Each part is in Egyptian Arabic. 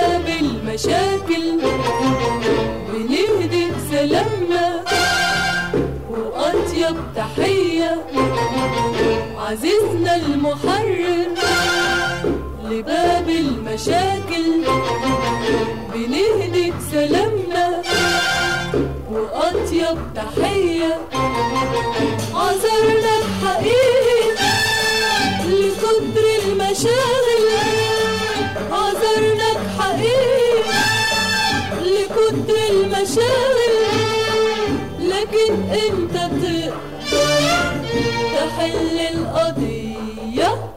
لباب المشاكل بنهدي سلامنا وأطيب تحية عزيزنا المحرر لباب المشاكل بنهدي سلامنا وأطيب تحية عذرنا الحقيقي لقدر المشاغل عذرنا حقيقي لكتر المشاغل لكن انت تقدر تحل القضية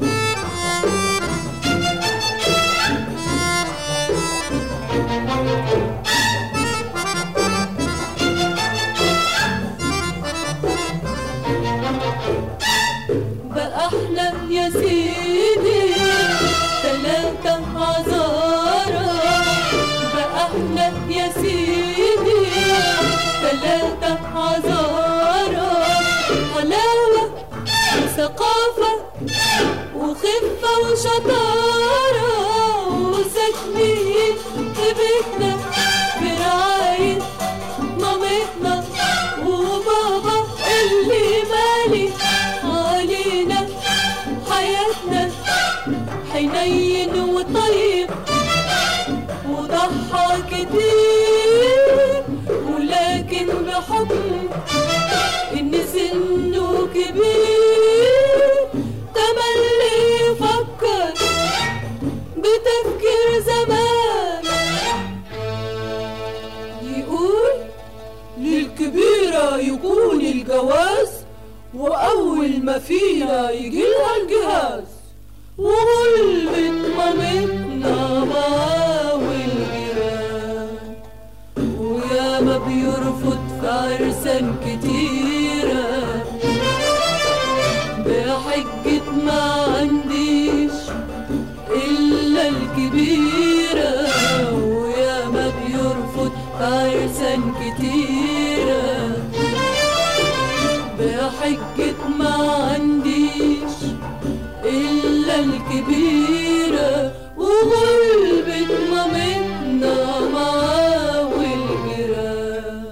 بقى احنا يا سيدي تلاتة عذارى بقى احنا يا سيدي تلاتة عذارى حلاوة وثقافة وخفة وشطارة وساكنين في بيتنا برعاية مامتنا وبابا اللي مالي علينا حياتنا حنين وطيب وضحى كتير ولكن بحكم ان سنه كبير تملي يفكر بتفكير زمان يقول للكبيرة يكون الجواز وأول ما فينا يجيلها الجهاز وغلبة مامتنا معاه والجيران ويا ما بيرفض في عرسان كتيرة بحجة ما عنديش إلا الكبيرة ويا ما بيرفض في عرسان كتيرة بحجة ما عنديش إلا الكبيرة وغلبة مامتنا معاه والجيران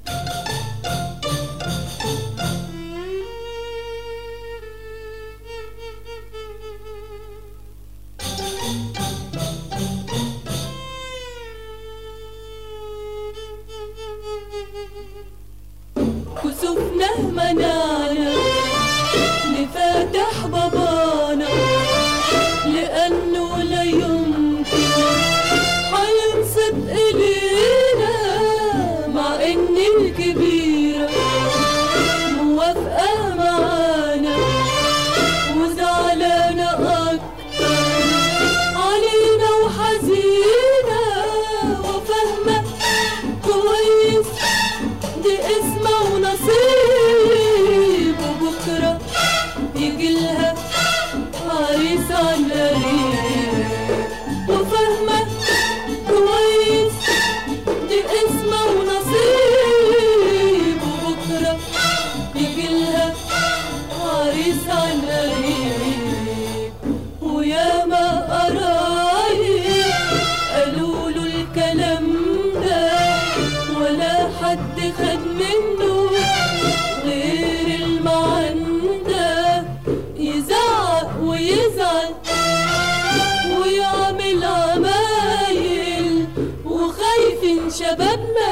كسوفنا منعنا نفاتح بابانا لأنه لا يمكن هينصت إلينا مع إن الكبيرة موافقة معانا وزعلانة أكتر علينا وحزينة وفاهمة كويس دي اسمه ونصيب وبكرة يجيلها عريس على قريب وفاهمة كويس دي اسمه ونصيب وبكرة يجيلها عريس على قريب وياما قرايب قالوا له الكلام ده ولا حد خد منه غير المعندة يزعق ويزعل ويعمل عمايل وخايفين شبابنا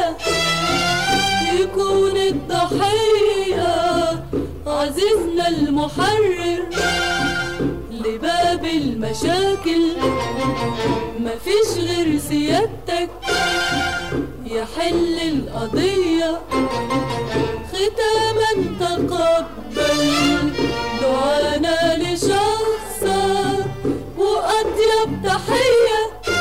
يكون الضحية عزيزنا المحرر لباب المشاكل مفيش غير سيادتك يحل القضية ختاما تقبل دعانا لشخصك وأطيب تحية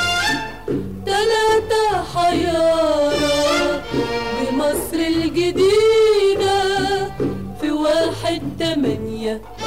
تلاتة حيارى بمصر الجديدة في واحد تمانية